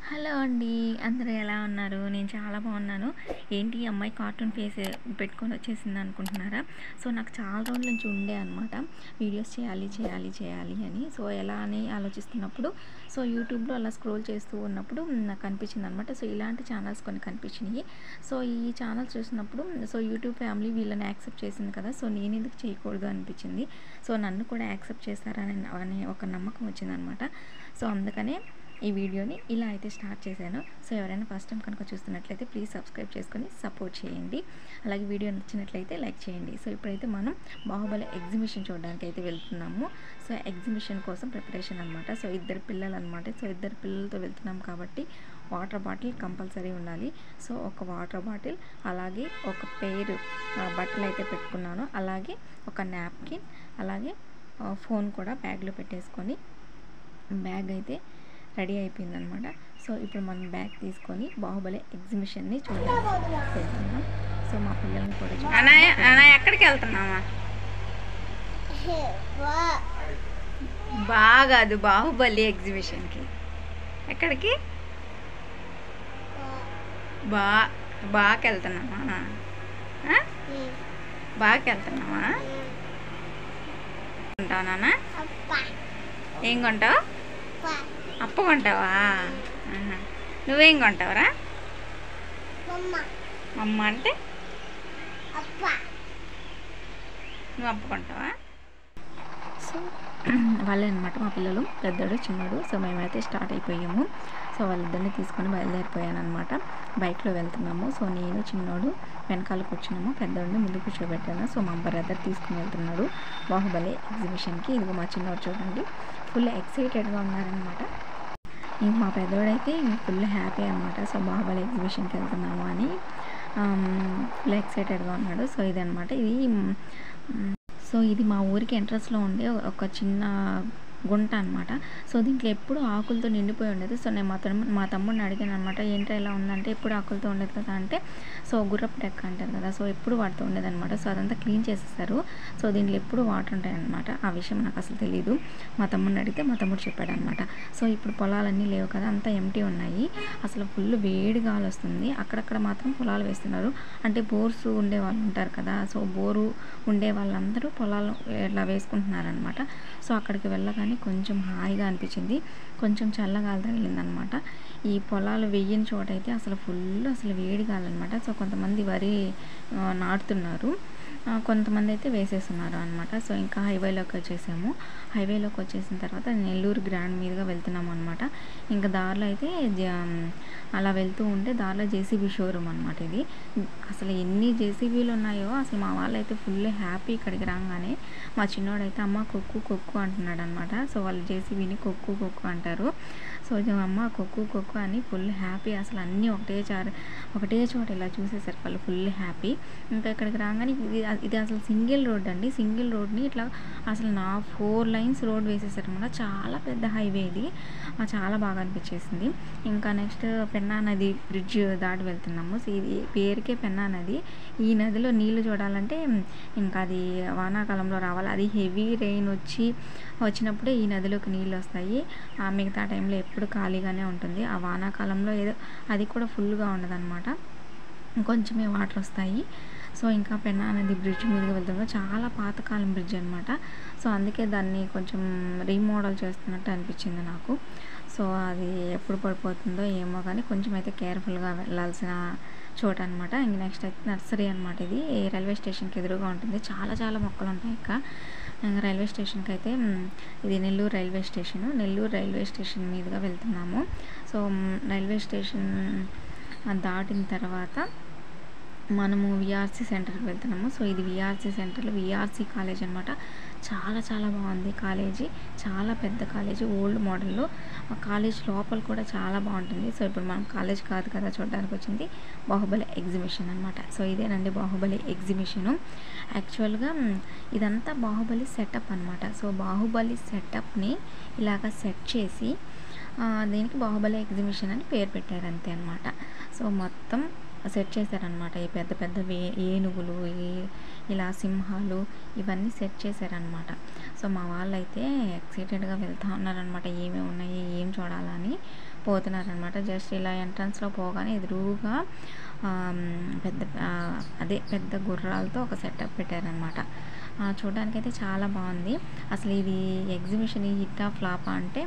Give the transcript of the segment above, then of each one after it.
Hello అండి అందరూ ఎలా ఉన్నారు నేను చాలా బాగున్నాను ఏంటి ఈ అమ్మాయి కార్టూన్ ఫేస్ పెట్టుకొని వచ్చేసింది అనుకుంటున్నారా సో నాకు చాలా రోజుల నుంచి ఉండే అనమాట వీడియోస్ చేయాలి చేయాలి చేయాలి అని సో ఎలా అని ఆలోచిస్తున్నప్పుడు సో యూట్యూబ్లో అలా స్క్రోల్ చేస్తూ ఉన్నప్పుడు నాకు అనిపించింది అనమాట సో ఇలాంటి ఛానల్స్ కొన్ని కనిపించినాయి సో ఈ ఛానల్స్ చూసినప్పుడు సో యూట్యూబ్ ఫ్యామిలీ వీళ్ళని యాక్సెప్ట్ చేసింది కదా సో నేను ఎందుకు చేయకూడదు అనిపించింది సో నన్ను కూడా యాక్సెప్ట్ చేస్తారని అనే ఒక నమ్మకం వచ్చిందనమాట సో అందుకనే ఈ వీడియోని ఇలా అయితే స్టార్ట్ చేశాను సో ఎవరైనా ఫస్ట్ టైం కనుక చూస్తున్నట్లయితే ప్లీజ్ సబ్స్క్రైబ్ చేసుకొని సపోర్ట్ చేయండి అలాగే వీడియో నచ్చినట్లయితే లైక్ చేయండి సో ఇప్పుడైతే మనం బాహుబలి ఎగ్జిబిషన్ చూడడానికి అయితే వెళ్తున్నాము సో ఎగ్జిబిషన్ కోసం ప్రిపరేషన్ అనమాట సో ఇద్దరు పిల్లలు అనమాట సో ఇద్దరు పిల్లలతో వెళ్తున్నాం కాబట్టి వాటర్ బాటిల్ కంపల్సరీ ఉండాలి సో ఒక వాటర్ బాటిల్ అలాగే ఒక పేరు బట్టలు అయితే పెట్టుకున్నాను అలాగే ఒక నాప్కిన్ అలాగే ఫోన్ కూడా బ్యాగ్లో పెట్టేసుకొని బ్యాగ్ అయితే రెడీ అయిపోయిందనమాట సో ఇప్పుడు మనం బ్యాగ్ తీసుకొని బాహుబలి ఎగ్జిబిషన్ని చూడాలి వెళ్తున్నాం సో మా పిల్లల్ని కూడా చూడాలి అన్నయ్య అన్నయ్య ఎక్కడికి వెళ్తున్నావా బాగా అది బాహుబలి ఎగ్జిబిషన్కి ఎక్కడికి బా బాగా వెళ్తున్నావా ఆ? బాగా వెళ్తున్నావా కొంటావా నాన్న ఏం కొంటావు అప్ప కొంటావా ఆహా. నువ్వేం కొంటావురా అమ్మ అంటే నువ్వు అప్ప కొంటావా సో వాళ్ళే అనమాట మా పిల్లలు పెద్దడు చిన్నడు సో మేమైతే స్టార్ట్ అయిపోయాము సో వాళ్ళిద్దరిని తీసుకొని బయలుదేరిపోయాను అనమాట బైక్లో వెళ్తున్నాము సో నేను చిన్నోడు వెనకాల కూర్చున్నాము పెద్దోడిని ముందు కూర్చోబెట్టాను సో మా బ్రదర్ తీసుకుని వెళ్తున్నాడు బాహుబలి ఎగ్జిబిషన్కి ఇదిగో మా చిన్నోడు చూడండి ఫుల్ ఎక్సైటెడ్గా ఉన్నారనమాట ఇంక మా పెద్దోడైతే ఫుల్ హ్యాపీ అనమాట సో బాహుబలి ఎగ్జిబిషన్కి వెళ్తున్నాము అని ఫుల్ ఎక్సైటెడ్గా ఉన్నాడు సో ఇదనమాట ఇది మ్, సో ఇది మా ఊరికి ఎంట్రన్స్లో ఉండే ఒక చిన్న గుంట అనమాట సో దీంట్లో ఎప్పుడు ఆకులతో నిండిపోయి ఉండేది సో నేను మా తమ్ముడు మా తమ్ముడిని అడిగాను అనమాట ఏంటో ఇలా ఉందంటే ఎప్పుడు ఆకులతో ఉండేది కదా అంటే సో గుర్రపు డెక్క అంటారు కదా సో ఎప్పుడు వాడుతూ ఉండేది అనమాట సో అదంతా క్లీన్ చేసేస్తారు సో దీంట్లో ఎప్పుడు వాటర్ ఉంటాయి అనమాట ఆ విషయం నాకు అసలు తెలియదు మా తమ్ముడిని అడిగితే మా తమ్ముడు చెప్పాడు అనమాట సో ఇప్పుడు పొలాలన్నీ లేవు కదా అంతా ఎంటీ ఉన్నాయి అసలు ఫుల్ వేడి గాలి వస్తుంది అక్కడక్కడ మాత్రం పొలాలు వేస్తున్నారు అంటే బోర్స్ ఉండే వాళ్ళు ఉంటారు కదా సో బోరు ఉండే వాళ్ళందరూ పొలాలు ఇట్లా వేసుకుంటున్నారనమాట సో అక్కడికి వెళ్ళగానే కొంచెం హాయిగా అనిపించింది కొంచెం చల్లగాలి తగిలిందనమాట ఈ పొలాలు వెయ్యని చోట అయితే అసలు ఫుల్ అసలు వేడి గాలన్నమాట సో కొంతమంది వరి ఆ, నాటుతున్నారు ఆ, కొంతమంది అయితే వేసేస్తున్నారు అనమాట సో ఇంకా హైవేలోకి వచ్చేసాము హైవేలోకి వచ్చేసిన తర్వాత నెల్లూరు గ్రాండ్ మీదుగా వెళ్తున్నాము అనమాట ఇంకా దారిలో అయితే జ- అలా వెళ్తూ ఉంటే దారిలో జేసీబీ షోరూమ్ అనమాట ఇది అసలు ఎన్ని జేసీబీలు ఉన్నాయో అసలు మా వాళ్ళు అయితే ఫుల్ హ్యాపీ ఇక్కడికి రాగానే మా చిన్నోడైతే అమ్మ కొక్కు కొక్కు అంటున్నాడు అనమాట సో వాళ్ళు జేసీబీని కొక్కు కొక్కు అంటారు సో ఇది అమ్మ కొక్కు కొక్కు అని ఫుల్ హ్యాపీ అసలు అన్నీ ఒకటే చారు ఒకటే చోట ఇలా చూసేసరికి వాళ్ళు ఫుల్ హ్యాపీ ఇంకా ఇక్కడికి రాగానే ఇది ఇది అసలు సింగిల్ రోడ్ అండి సింగిల్ రోడ్ని ఇట్లా అసలు నా ఫోర్ లైన్స్ రోడ్ వేసేసారు అనమాట చాలా పెద్ద హైవే ఇది ఆ, చాలా బాగా అనిపించేసింది ఇంకా నెక్స్ట్ పెన్నా నది బ్రిడ్జ్ దాటి వెళ్తున్నాము సో ఇది పేరుకే పెన్నా నది ఈ నదిలో నీళ్లు చూడాలంటే ఇంకా అది వానాకాలంలో రావాలి అది హెవీ రెయిన్ వచ్చి వచ్చినప్పుడే ఈ నదిలోకి నీళ్ళు వస్తాయి ఆ మిగతా టైంలో ఎప్పుడు ఖాళీగానే ఉంటుంది ఆ వానాకాలంలో ఏదో అది కూడా ఫుల్గా ఉండదన్నమాట కొంచెమే వాటర్ వస్తాయి సో ఇంకా పెన్నా నది బ్రిడ్జ్ మీదుగా వెళ్తున్నాం చాలా పాతకాలం బ్రిడ్జ్ అనమాట సో అందుకే దాన్ని కొంచెం రీమోడల్ చేస్తున్నట్టు అనిపించింది నాకు సో అది ఎప్పుడు పడిపోతుందో ఏమో కానీ కొంచెం అయితే కేర్ఫుల్గా వెళ్ళాల్సిన చోట అనమాట ఇంక నెక్స్ట్ అయితే నర్సరీ అనమాట ఇది ఈ రైల్వే స్టేషన్కి ఎదురుగా ఉంటుంది చాలా చాలా మొక్కలు ఉంటాయి ఇంకా ఇంకా రైల్వే స్టేషన్కి అయితే మ్, ఇది Nellore railway station Nellore railway station మీదుగా వెళ్తున్నాము సో మ్, రైల్వే స్టేషన్ దాటిన తర్వాత మనము విఆర్సీ సెంటర్కి వెళ్తున్నాము సో ఇది విఆర్సీ సెంటర్లో విఆర్సీ కాలేజ్ అనమాట చాలా చాలా బాగుంది కాలేజీ చాలా పెద్ద కాలేజీ ఓల్డ్ మోడల్లో ఆ కాలేజ్ లోపల కూడా చాలా బాగుంటుంది సో ఇప్పుడు మనం కాలేజ్ కాదు కదా చూడడానికి వచ్చింది బాహుబలి ఎగ్జిబిషన్ అనమాట సో ఇదేనండి బాహుబలి ఎగ్జిబిషను యాక్చువల్గా మ్, ఇదంతా బాహుబలి సెటప్ అనమాట సో బాహుబలి సెటప్ని ఇలాగ సెట్ చేసి ఆ, దీనికి బాహుబలి ఎగ్జిబిషన్ అని పేరు పెట్టారు అంతే అనమాట సో మొత్తం సెట్ చేశారనమాట ఈ పెద్ద పెద్ద వే ఏనుగులు ఈ ఇలా సింహాలు ఇవన్నీ సెట్ చేశారనమాట సో మా వాళ్ళైతే ఎక్సైటెడ్గా వెళ్తా ఉన్నారనమాట ఏమేమి ఉన్నాయి ఏం చూడాలని పోతున్నారనమాట జస్ట్ ఇలా ఎంట్రన్స్లో పోగానే ఎదురుగా ఆమ్, పెద్ద ఆ, అదే పెద్ద గుర్రాలతో ఒక సెటప్ పెట్టారనమాట చూడడానికి అయితే చాలా బాగుంది అసలు ఇది ఎగ్జిబిషన్ హిట్ ఆఫ్ ఫ్లాపా అంటే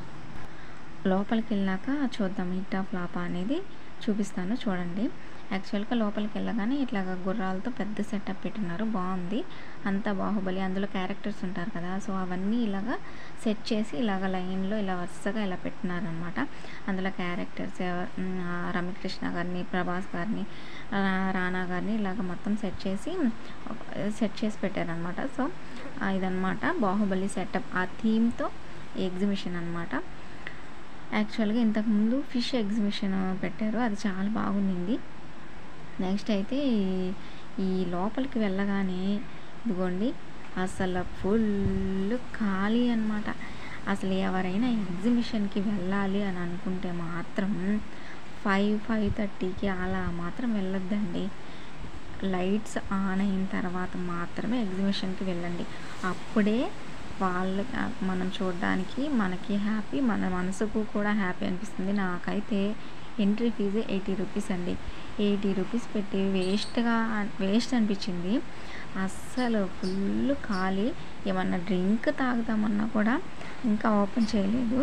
లోపలికి వెళ్ళాక చూద్దాం హిట్ ఆఫ్ లాపా అనేది చూపిస్తాను చూడండి యాక్చువల్గా లోపలికి వెళ్ళగానే ఇట్లాగ గుర్రాలతో పెద్ద సెటప్ పెట్టినారు బాగుంది అంతా బాహుబలి అందులో క్యారెక్టర్స్ ఉంటారు కదా సో అవన్నీ ఇలాగా సెట్ చేసి ఇలాగ లైన్లో ఇలా వరుసగా ఇలా పెట్టినారనమాట అందులో క్యారెక్టర్స్ రమ్యకృష్ణ గారిని ప్రభాస్ గారిని ఆ, రానా గారిని ఇలాగ మొత్తం సెట్ చేసి సెట్ చేసి పెట్టారనమాట సో ఆ, ఇదన్నమాట బాహుబలి సెటప్ ఆ థీమ్తో ఎగ్జిబిషన్ అనమాట యాక్చువల్గా ఇంతకుముందు ఫిష్ ఎగ్జిబిషన్ పెట్టారు అది చాలా బాగుండింది నెక్స్ట్ అయితే ఈ- ఈ లోపలికి వెళ్ళగానే ఇదిగోండి అసలు ఫుల్ ఖాళీ అన్నమాట అసలు ఎవరైనా ఎగ్జిబిషన్కి వెళ్ళాలి అని అనుకుంటే మాత్రం ఫైవ్ ఫైవ్ థర్టీకి అలా మాత్రం వెళ్ళొద్దండి లైట్స్ ఆన్ అయిన తర్వాత మాత్రమే ఎగ్జిబిషన్కి వెళ్ళండి అప్పుడే వాళ్ళ మనం చూడడానికి మనకి హ్యాపీ మన మనసుకు కూడా హ్యాపీ అనిపిస్తుంది నాకైతే ఎంట్రీ ఫీజు ఎయిటీ రూపీస్ అండి ఎయిటీ రూపీస్ పెట్టి వేస్ట్గా వేస్ట్ అనిపించింది అస్సలు ఫుల్ ఖాళీ ఏమన్నా డ్రింక్ తాగుదామన్నా కూడా ఇంకా ఓపెన్ చేయలేదు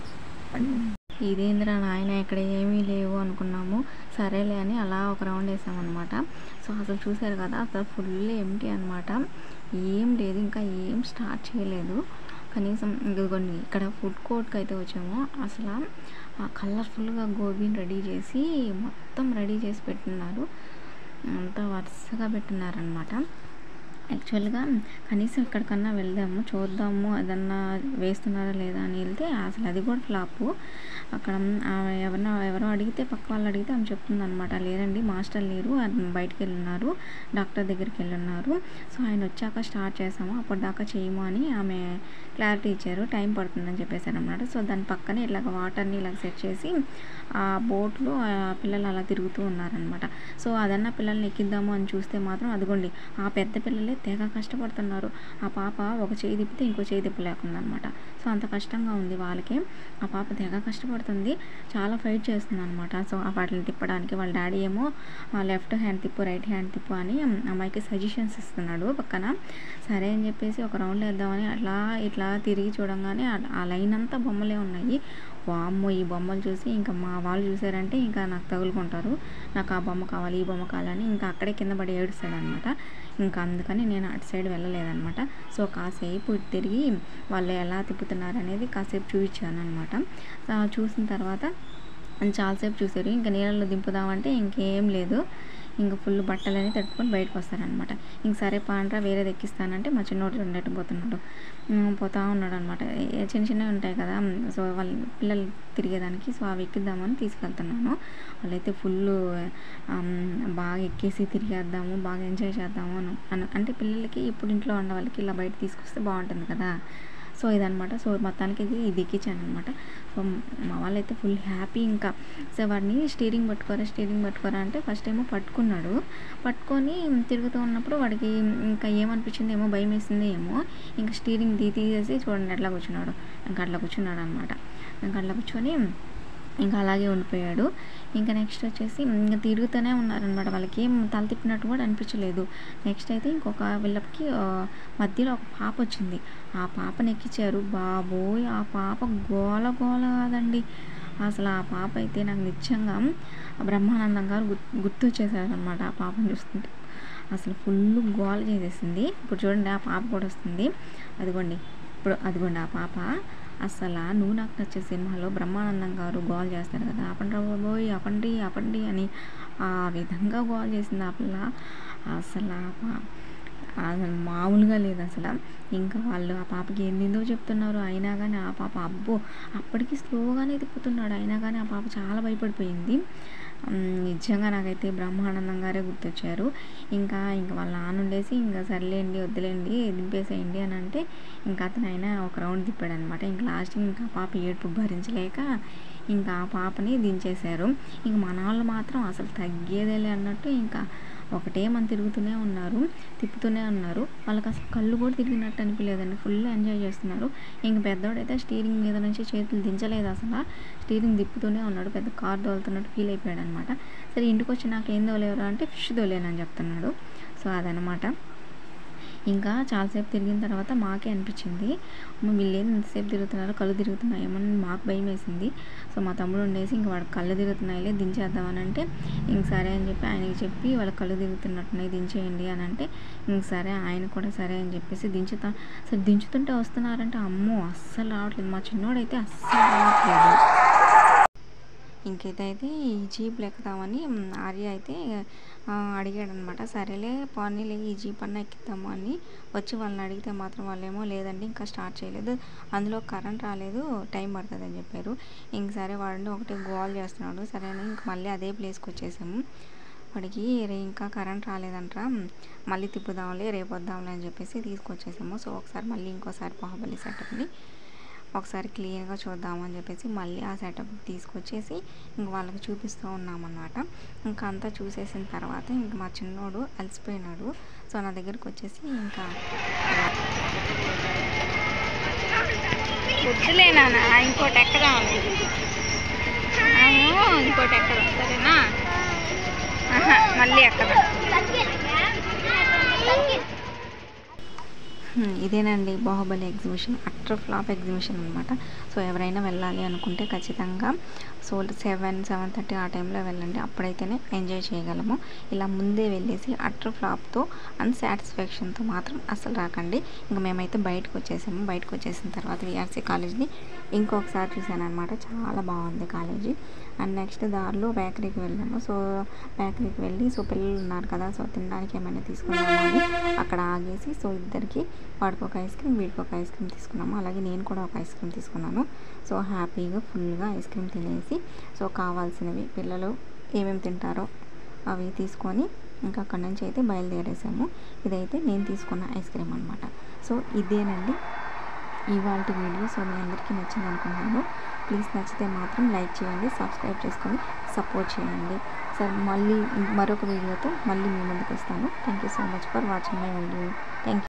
ఇదేంద్రా నాయన ఇక్కడ ఏమీ లేవు అనుకున్నాము సరేలే అని అలా ఒక రౌండ్ వేసామన్నమాట సో అసలు చూసారు కదా అసలు ఫుల్ ఎంటీ అనమాట ఏం లేదు ఇంకా ఏం స్టార్ట్ చేయలేదు కనీసం ఇదిగోండి ఇక్కడ ఫుడ్ కోర్ట్కి అయితే వచ్చాము అసలు కలర్ఫుల్గా గోబీని రెడీ చేసి మొత్తం రెడీ చేసి పెట్టినారు అంతా వరుసగా పెట్టినారనమాట యాక్చువల్గా కనీసం ఎక్కడికన్నా వెళ్దాము చూద్దాము ఏదన్నా వేస్తున్నారా లేదా అని వెళ్తే అసలు అది కూడా ఫ్లాపు అక్కడ ఆమె ఎవరినో ఎవరో అడిగితే పక్క వాళ్ళు అడిగితే ఆమె చెప్తుంది అనమాట లేరండి మాస్టర్ లేరు ఆయన బయటికి వెళ్ళున్నారు డాక్టర్ దగ్గరికి వెళ్ళున్నారు సో ఆయన వచ్చాక స్టార్ట్ చేసాము అప్పటిదాకా చేయము అని ఆమె క్లారిటీ ఇచ్చారు టైం పడుతుందని చెప్పేసారు అనమాట సో దాని పక్కనే ఇలాగ వాటర్ని ఇలాగ సెట్ చేసి ఆ బోట్లో ఆ పిల్లలు అలా తిరుగుతూ ఉన్నారనమాట సో అదన్నా పిల్లల్ని ఎక్కిద్దాము అని చూస్తే మాత్రం అదిగోండి ఆ పెద్ద పిల్లలే తెగ కష్టపడుతున్నారు ఆ పాప ఒక చేయి తిప్పితే ఇంకో చేయి తిప్పలేకుండా అనమాట సో అంత కష్టంగా ఉంది వాళ్ళకి ఆ పాప తెగ కష్టపడుతుంది చాలా ఫైట్ చేస్తుంది అనమాట సో ఆ వాటిని తిప్పడానికి వాళ్ళ డాడీ ఏమో లెఫ్ట్ హ్యాండ్ తిప్పు రైట్ హ్యాండ్ తిప్పు అని అమ్మాయికి సజెషన్స్ ఇస్తున్నాడు పక్కన సరే అని చెప్పేసి ఒక రౌండ్ వేద్దామని అట్లా ఇట్లా తిరిగి చూడంగానే ఆ- ఆ లైన్ అంతా బొమ్మలే ఉన్నాయి వామ్మో ఈ బొమ్మలు చూసి ఇంకా మా వాళ్ళు చూసారంటే ఇంకా నాకు తగులుకుంటారు నాకు ఆ బొమ్మ కావాలి ఈ బొమ్మ కావాలని ఇంకా అక్కడే కింద పడి ఏడుస్తాడు అనమాట ఇంకా అందుకని నేను అటు సైడ్ వెళ్ళలేదన్నమాట సో కాసేపు ఇటు తిరిగి వాళ్ళు ఎలా తిప్పుతున్నారు అనేది కాసేపు చూపించాను అనమాట చూసిన తర్వాత చాలాసేపు చూసారు ఇంకా నీళ్ళలో దింపుదామంటే ఇంకేం లేదు ఇంకా ఫుల్ బట్టలని తట్టుకొని బయటకు వస్తారనమాట ఇంక సరే పాండ్రా వేరేది ఎక్కిస్తానంటే మా చిన్నోడు ఉండేట్టు పోతున్నాడు ఉమ్, పోతా ఉన్నాడు అనమాట చిన్న చిన్నవి ఉంటాయి కదా సో వాళ్ళ పిల్లలు తిరిగేదానికి సో అవి ఎక్కిద్దామని తీసుకెళ్తున్నాను వాళ్ళైతే ఫుల్ బాగా ఎక్కేసి తిరిగేద్దాము బాగా ఎంజాయ్ చేద్దాము అని అను- అంటే పిల్లలకి ఇప్పుడు ఇంట్లో ఉన్న వాళ్ళకి ఇలా బయట తీసుకొస్తే బాగుంటుంది కదా సో ఇదనమాట సో మొత్తానికి ఇది ఇది ఎక్కించాను అనమాట సో మా వాళ్ళైతే ఫుల్ హ్యాపీ ఇంకా సో వాడిని స్టీరింగ్ పట్టుకోరా స్టీరింగ్ పట్టుకోరా అంటే ఫస్ట్ ఏమో పట్టుకున్నాడు పట్టుకొని తిరుగుతూ ఉన్నప్పుడు వాడికి ఇంకా ఏమనిపించింది ఏమో భయం వేసింది ఏమో ఇంకా స్టీరింగ్ తీ తీసేసి చూడండి అట్లా కూర్చున్నాడు ఇంకా అట్లా కూర్చున్నాడు అనమాట ఇంకా అట్లా కూర్చొని ఇంకా అలాగే ఉండిపోయాడు ఇంకా నెక్స్ట్ వచ్చేసి ఇంకా తిరుగుతూనే ఉన్నారనమాట వాళ్ళకి ఏం తల తిప్పినట్టు కూడా అనిపించలేదు నెక్స్ట్ అయితే ఇంకొక వీళ్ళకి ఆ, మధ్యలో ఒక పాప వచ్చింది ఆ పాపని ఎక్కించారు బాబోయ్ ఆ పాప గోల గోల కాదండి అసలు ఆ పాప అయితే నాకు నిజంగా బ్రహ్మానందం గారు గుర్తు గుర్తొచ్చేసారనమాట ఆ పాపను చూస్తుంటే అసలు ఫుల్ గోల చేసేసింది ఇప్పుడు చూడండి ఆ పాప కూడా వస్తుంది అదిగోండి ఇప్పుడు అదిగోండి ఆ పాప అసలు నువ్వు నాకు నచ్చే సినిమాలో బ్రహ్మానందం గారు గోల్ చేస్తారు కదా అపండి బాబోయ్ అపండి అపండి అని ఆ విధంగా గోల్ చేసింది ఆ పిల్ల అసలు ఆ పా అసలు మామూలుగా లేదు అసలు ఇంకా వాళ్ళు ఆ పాపకి ఏందేందో చెప్తున్నారు అయినా కానీ ఆ పాప అబ్బో అప్పటికి స్లోగానే తిప్పుతున్నాడు అయినా కానీ ఆ పాప చాలా భయపడిపోయింది ఉమ్, నిజంగా నాకైతే బ్రహ్మానందం గారే గుర్తొచ్చారు ఇంకా ఇంకా వాళ్ళ నాన్న ఉండేసి ఇంకా సర్లేండి వద్దులేండి దింపేసేయండి అని అంటే ఇంకా అతను అయినా ఒక రౌండ్ తిప్పాడు అనమాట ఇంకా లాస్ట్ ఇంకా ఆ పాప ఏడుపు భరించలేక ఇంకా ఆ పాపని దించేశారు ఇంక మన వాళ్ళు మాత్రం అసలు తగ్గేదేలే అన్నట్టు ఇంకా ఒకటే మన తిరుగుతూనే ఉన్నారు తిప్పుతూనే ఉన్నారు వాళ్ళకి అసలు కళ్ళు కూడా తిరిగినట్టు అనిపించలేదండి ఫుల్ ఎంజాయ్ చేస్తున్నారు ఇంక పెద్దోడైతే స్టీరింగ్ మీద నుంచి చేతులు దించలేదు అసలు స్టీరింగ్ తిప్పుతూనే ఉన్నాడు పెద్ద కార్ దోలుతున్నట్టు ఫీల్ అయిపోయాడు అనమాట సరే ఇంటికి వచ్చి నాకు ఏం దోలేరు అంటే ఫిష్ దోలేనని చెప్తున్నాడు సో అదనమాట ఇంకా చాలాసేపు తిరిగిన తర్వాత మాకే అనిపించింది "అమ్మ, వీళ్ళేం ఎంతసేపు తిరుగుతున్నారు కళ్ళు తిరుగుతున్నాయేమో అని మాకు భయం వేసింది సో మా తమ్ముడు ఉండేసి ఇంక వాడు కళ్ళు తిరుగుతున్నాయిలే దించేద్దామని అంటే ఇంక సరే అని చెప్పి ఆయనకి చెప్పి వాళ్ళ కళ్ళు తిరుగుతున్నట్టున్నాయి దించేయండి అని అంటే ఇంక సరే ఆయన కూడా సరే అని చెప్పేసి దించుతా సరే దించుతుంటే వస్తున్నారంటే అమ్మో అస్సలు రావట్లేదు మా చిన్నోడైతే అస్సలు రావట్లేదు ఇంకైతే ఈ జీప్లు ఎక్కుదామని మ్, ఆర్య అయితే అడిగాడు అనమాట సరేలే పోనీలే ఈ జీప్ అన్న ఎక్కుతాము అని వచ్చి వాళ్ళని అడిగితే మాత్రం వాళ్ళేమో లేదండి ఇంకా స్టార్ట్ చేయలేదు అందులో కరెంట్ రాలేదు టైం పడుతుంది అని చెప్పారు ఇంక సరే వాడిని ఒకటి గోల్ చేస్తున్నాడు సరే అని ఇంక మళ్ళీ అదే ప్లేస్కి వచ్చేసాము వాడికి రే ఇంకా కరెంట్ రాలేదంట మళ్ళీ తిప్పుదాంలే రేపు వద్దాంలే అని చెప్పేసి తీసుకొచ్చేసాము సో ఒకసారి మళ్ళీ ఇంకోసారి బాహుబలి సెటప్ని ఒకసారి క్లియర్గా చూద్దామని చెప్పేసి మళ్ళీ ఆ సెటప్ తీసుకొచ్చేసి ఇంక వాళ్ళకి చూపిస్తూ ఉన్నామన్నమాట ఇంకా అంతా చూసేసిన తర్వాత ఇంక మా చిన్నోడు అలసిపోయినాడు సో నా దగ్గరికి వచ్చేసి ఇంకా వద్దులే నాన్న ఇంకోటి ఎక్కదాం ఇంకోటి ఎక్కదాం సరేనా ఆహా, మళ్ళీ ఎక్కదాం హ్మ్, ఇదేనండి Baahubali exhibition utter flop exhibition అనమాట సో ఎవరైనా వెళ్ళాలి అనుకుంటే ఖచ్చితంగా సో సెవెన్ సెవెన్ థర్టీ ఆ టైంలో వెళ్ళండి అప్పుడైతేనే ఎంజాయ్ చేయగలము ఇలా ముందే వెళ్ళేసి అట్టర్ ఫ్లాప్తో అన్సాటిస్ఫాక్షన్తో మాత్రం అసలు రాకండి ఇంకా మేమైతే బయటకు వచ్చేసాము బయటకు వచ్చేసిన తర్వాత విఆర్సీ కాలేజ్ని ఇంకొకసారి చూశాను అనమాట చాలా బాగుంది కాలేజీ అండ్ నెక్స్ట్ దారిలో బేకరీకి వెళ్ళాము సో బేకరీకి వెళ్ళి సో పిల్లలు ఉన్నారు కదా సో తినడానికి ఏమైనా తీసుకుందాము అని అక్కడ ఆగేసి సో ఇద్దరికి వాడికి ఒక ఐస్ క్రీమ్ వీడికి ఒక ఐస్ క్రీమ్ తీసుకున్నాము అలాగే నేను కూడా ఒక ఐస్ క్రీమ్ తీసుకున్నాను సో హ్యాపీగా ఫుల్గా ఐస్ క్రీమ్ తినేసి సో కావాల్సినవి పిల్లలు ఏమేమి తింటారో అవి తీసుకొని ఇంకా అక్కడి నుంచి అయితే బయలుదేరేసాము ఇదైతే నేను తీసుకున్న ఐస్ క్రీమ్ అనమాట సో ఇదేనండి ఇవాళ వీడియో సో మీ అందరికీ నచ్చింది అనుకుంటున్నాను ప్లీజ్ నచ్చితే మాత్రం లైక్ చేయండి సబ్స్క్రైబ్ చేసుకొని సపోర్ట్ చేయండి సరే మళ్ళీ మరొక వీడియోతో మళ్ళీ మీ ముందుకు వస్తాను thank you so much for watching my video thank you